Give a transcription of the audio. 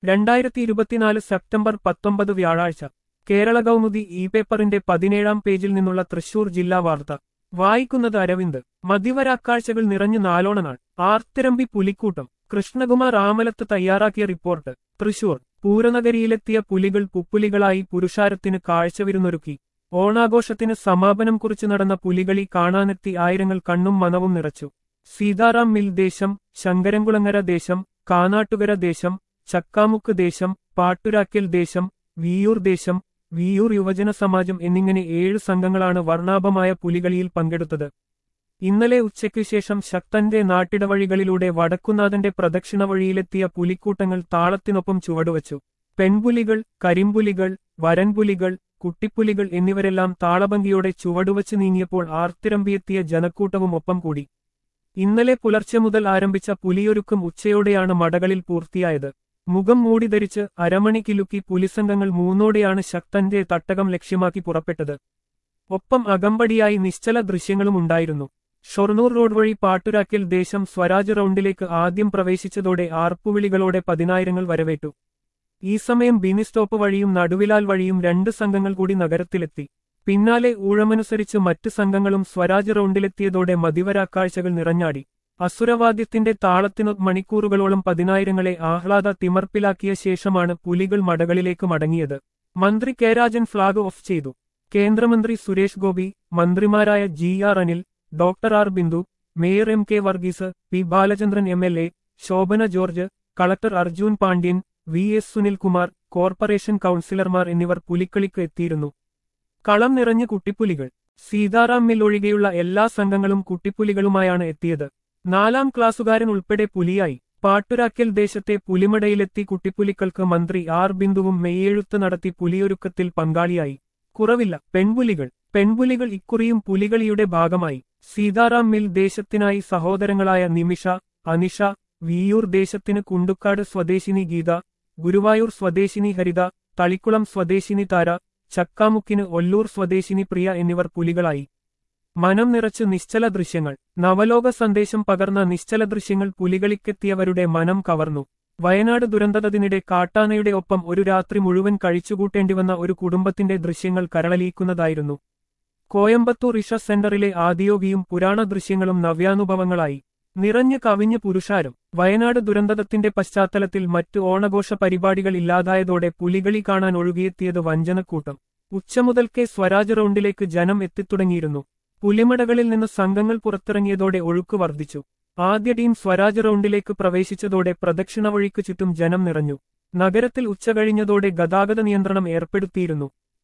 രണ്ടായിരത്തി ഇരുപത്തിനാല് സെപ്റ്റംബർ പത്തൊമ്പത് വ്യാഴാഴ്ച കേരള കൗമുദി ഇ പേപ്പറിന്റെ പതിനേഴാം പേജിൽ നിന്നുള്ള തൃശൂർ ജില്ലാ വാർത്ത വായിക്കുന്നത് അരവിന്ദ് മതിവരാക്കാഴ്ചകൾ നിറഞ്ഞു നാലോണനാൾ ആർത്തിരമ്പി പുലിക്കൂട്ടം കൃഷ്ണകുമാർ ആമലത്ത് തയ്യാറാക്കിയ റിപ്പോർട്ട് തൃശൂർ പൂരനഗരിയിലെത്തിയ പുലികൾ പുപ്പുലികളായി പുരുഷാരത്തിന് കാഴ്ചവിരുന്നൊരുക്കി ഓണാഘോഷത്തിന് സമാപനം കുറിച്ച് നടന്ന പുലികളി കാണാനെത്തി ആയിരങ്ങൾ കണ്ണും മനവും നിറച്ചു സീതാറാം മിൽ ദേശം ശങ്കരൻകുളങ്ങര ദേശം കാനാട്ടുകര ദേശം ചക്കാമുക്ക് ദേശം പാട്ടുരാക്കൽ ദേശം വിയൂർ ദേശം വിയൂർ യുവജന സമാജം എന്നിങ്ങനെ ഏഴ് സംഘങ്ങളാണ് വർണ്ണാഭമായ പുലികളിയിൽ പങ്കെടുത്തത് ഇന്നലെ ഉച്ചയ്ക്കു ശേഷം ശക്തന്റെ നാട്ടിടവഴികളിലൂടെ വടക്കുനാഥന്റെ പ്രദക്ഷിണ വഴിയിലെത്തിയ പുലിക്കൂട്ടങ്ങൾ താളത്തിനൊപ്പം ചുവടുവച്ചു പെൺപുലികൾ കരിമ്പുലികൾ വരൻപുലികൾ കുട്ടിപ്പുലികൾ എന്നിവരെല്ലാം താളഭംഗിയോടെ ചുവടുവച്ച് നീങ്ങിയപ്പോൾ ആർത്തിരമ്പിയെത്തിയ ജനക്കൂട്ടവും ഒപ്പം കൂടി ഇന്നലെ പുലർച്ചെ മുതൽ ആരംഭിച്ച പുലിയൊരുക്കം ഉച്ചയോടെയാണ് മടകളിൽ പൂർത്തിയായത് മുഖം മൂടി ധരിച്ച് അരമണി കിലുക്കി പുലിസംഘങ്ങൾ മൂന്നോടെയാണ് ശക്തന്റെ തട്ടകം ലക്ഷ്യമാക്കി പുറപ്പെട്ടത് ഒപ്പം അകമ്പടിയായി നിശ്ചല ദൃശ്യങ്ങളും ഉണ്ടായിരുന്നു ഷൊർണൂർ റോഡ് വഴി പാട്ടുരാക്കൽ ദേശം സ്വരാജ് റൗണ്ടിലേക്ക് ആദ്യം പ്രവേശിച്ചതോടെ ആർപ്പുവിളികളോടെ പതിനായിരങ്ങൾ വരവേറ്റു ഈ സമയം ബിനി സ്റ്റോപ്പ് വഴിയും നടുവിലാൽ വഴിയും രണ്ട് സംഘങ്ങൾ കൂടി നഗരത്തിലെത്തി പിന്നാലെ ഊഴമനുസരിച്ച് മറ്റ് സംഘങ്ങളും സ്വരാജ് റൗണ്ടിലെത്തിയതോടെ മതിവരാക്കാഴ്ചകൾ നിറഞ്ഞാടി അസുരവാദ്യത്തിന്റെ താളത്തിനു മണിക്കൂറുകളോളം പതിനായിരങ്ങളെ ആഹ്ലാദ തിമർപ്പിലാക്കിയ ശേഷമാണ് പുലികൾ മടകളിലേക്ക് മടങ്ങിയത് മന്ത്രി കെ രാജൻ ഫ്ളാഗ് ഓഫ് ചെയ്തു കേന്ദ്രമന്ത്രി സുരേഷ് ഗോപി മന്ത്രിമാരായ G R Anil doctor R Bindu mayor M K Varghese P Balachandran M L A Shobhana George collector Arjun Pandian V S Sunilkumar corporation കൌൺസിലർമാർ എന്നിവർ പുലിക്കളിക്ക് എത്തിയിരുന്നു കളം നിറഞ്ഞ കുട്ടിപ്പുലികൾ സീതാറാം മിൽ ഒഴികെയുള്ള എല്ലാ സംഘങ്ങളും കുട്ടിപ്പുലികളുമായാണ് എത്തിയത് നാലാം ക്ലാസ്സുകാരൻ ഉൾപ്പെടെ പുലിയായി പാട്ടുരാക്കൽ ദേശത്തെ പുലിമടയിലെത്തി കുട്ടിപ്പുലികൾക്ക് മന്ത്രി ആർ ബിന്ദുവും മെയ്യെഴുത്ത് നടത്തി പുലിയൊരുക്കത്തിൽ പങ്കാളിയായി കുറവില്ല പെൺപുലികൾ പെൺപുലികൾ ഇക്കുറിയും പുലികളിയുടെ ഭാഗമായി സീതാറാം മിൽ ദേശത്തിനായി സഹോദരങ്ങളായ നിമിഷ അനിഷ വിയൂർ ദേശത്തിന് കുണ്ടുക്കാട് സ്വദേശിനി ഗീത ഗുരുവായൂർ സ്വദേശിനി ഹരിത തളിക്കുളം സ്വദേശിനി താര ചക്കാമുക്കിന് ഒല്ലൂർ സ്വദേശിനി പ്രിയ എന്നിവർ പുലികളായി മനം നിറച്ച് നിശ്ചല ദൃശ്യങ്ങൾ നവലോക സന്ദേശം പകർന്ന നിശ്ചല ദൃശ്യങ്ങൾ പുലികളിക്കെത്തിയവരുടെ മനം കവർന്നു വയനാട് ദുരന്തത്തിനിടെ കാട്ടാനയുടെ ഒപ്പം ഒരു രാത്രി മുഴുവൻ കഴിച്ചുകൂട്ടേണ്ടിവന്ന ഒരു കുടുംബത്തിന്റെ ദൃശ്യങ്ങൾ കരളലിയിക്കുന്നതായിരുന്നു കോയമ്പത്തൂർ ഇഷ സെന്ററിലെ ആദിയോഗിയും പുരാണ ദൃശ്യങ്ങളും നവ്യാനുഭവങ്ങളായി നിറഞ്ഞു കവിഞ്ഞു പുരുഷാരം വയനാട് ദുരന്തത്തിന്റെ പശ്ചാത്തലത്തിൽ മറ്റ് ഓണഘോഷ പരിപാടികൾ ഇല്ലാതായതോടെ പുലികളി കാണാൻ ഒഴുകിയെത്തിയത് വഞ്ചനക്കൂട്ടം ഉച്ചമുതൽക്കേ സ്വരാജ് റൗണ്ടിലേക്ക് ജനം എത്തിത്തുടങ്ങിയിരുന്നു പുലിമടകളിൽ നിന്ന് സംഘങ്ങൾ പുറത്തിറങ്ങിയതോടെ ഒഴുക്ക് വർദ്ധിച്ചു ആദ്യ ടീം സ്വരാജ് റൗണ്ടിലേക്ക് പ്രവേശിച്ചതോടെ പ്രദക്ഷിണ വഴിക്ക് ചുറ്റും ജനം നിറഞ്ഞു നഗരത്തിൽ ഉച്ചകഴിഞ്ഞതോടെ ഗതാഗത നിയന്ത്രണം ഏർപ്പെടുത്തിയിരുന്നു